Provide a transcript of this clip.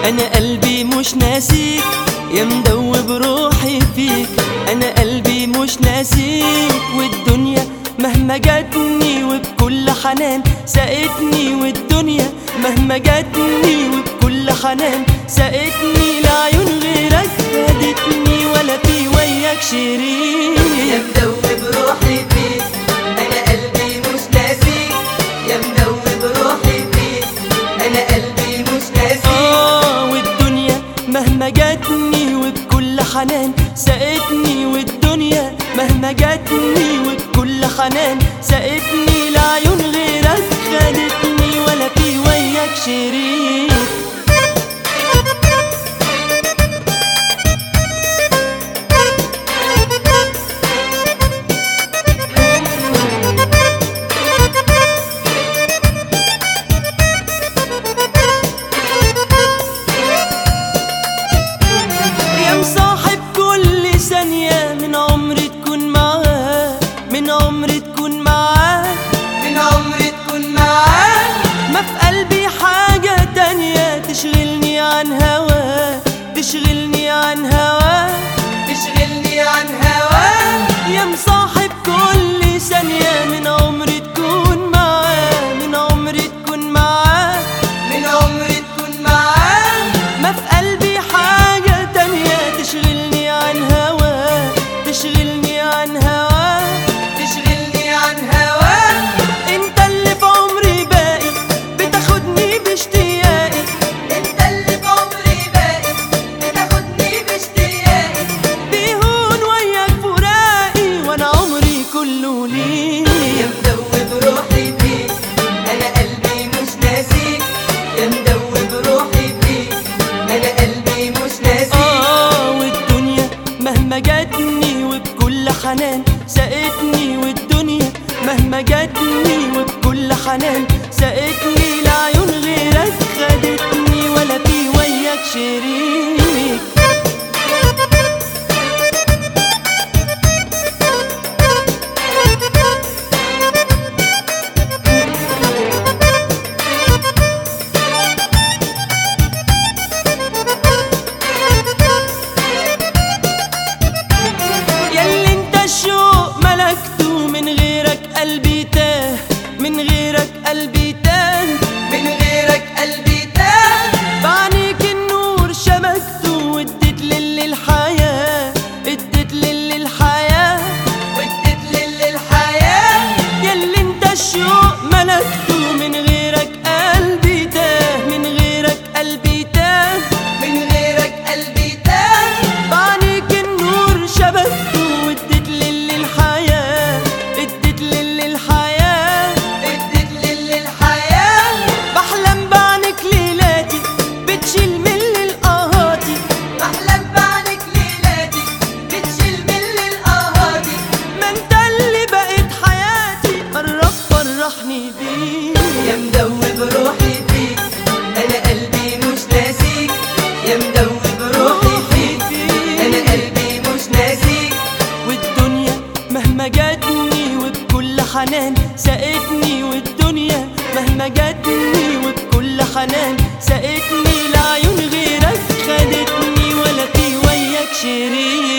انا قلبي مش ناسيك يا مدوب روحي فيك انا قلبي مش ناسيك والدنيا مهما جاتني وبكل حنان سقتني والدنيا مهما جاتني وبكل حنان سقتني لعيون غيرك فادتني ولا في وياك شريك يا مدوب روحي فيك انا قلبي مش ناسيك يا مدوب روحي فيك انا قلبي مش ناسيك آه والدنيا مهما جاتني وبكل حنان سقتني والدنيا مهما جاتني وبكل حنان سقتني لعيون غيرك خدتني ولا في وياك شريك يا مصاحب كل ثانية من عمري تكون معاه من عمري تكون معاه من عمري تكون معاك ما في قلبي حاجة تانية تشغلني عن هواه تشغلني عن هواه تشغلني عن هواك يا مصاحب كل ثانية من عمري تكون معاه من عمري تكون معاه من عمري تكون معاك ما في قلبي حاجة تانية تشغلني عن هواه تشغلني عن هواه تشغلني عن هواك انت اللي في عمري باقي بتاخدني باشتياقي انت اللي في عمري باقي بتاخدني باشتياقي بيهون وياك فراقي وانا عمري كله ليك يا مدوب روحي فيك انا قلبي مش ناسيك يا مدوب روحي فيك انا قلبي مش ناسيك اه والدنيا مهما جاتني وبكل حنان سقتني والدنيا مهما جاتني وبكل حنان سقتني لعيون غيرك خدتني ولا في وياك شريك ياللي انت الشوق ملكته من غيرك قلبي تاه من غيرك قلبي تاه من غيرك قلبي تاه بعينيك النور شبكته واديت للي الحياة اديت للي الحياة واديت للي الحياة ياللي انت الشوق ملكته من غيرك قلبي تاه من غيرك قلبي تاه من غيرك قلبي تاه بعينيك النور شبكته واديت للي الحياة اديت للي الحياة اديت للي الحياة بحلم بعينك ليلاتي بتشيل من القهاتي بحلم بعدك ليلاتي بتشيل من القهاتي ما انت اللي بقيت حياتي قرب فرحني بيك يا مدوب روحي فيك انا قلبي مش ناسيك يا مدوب روحي فيك انا قلبي مش ناسيك والدنيا مهما جاتني وبكل حنان سقتني والدنيا مهما جاتني وبكل حنان سقتني لعيون غيرك خدتني ولا في وياك شريك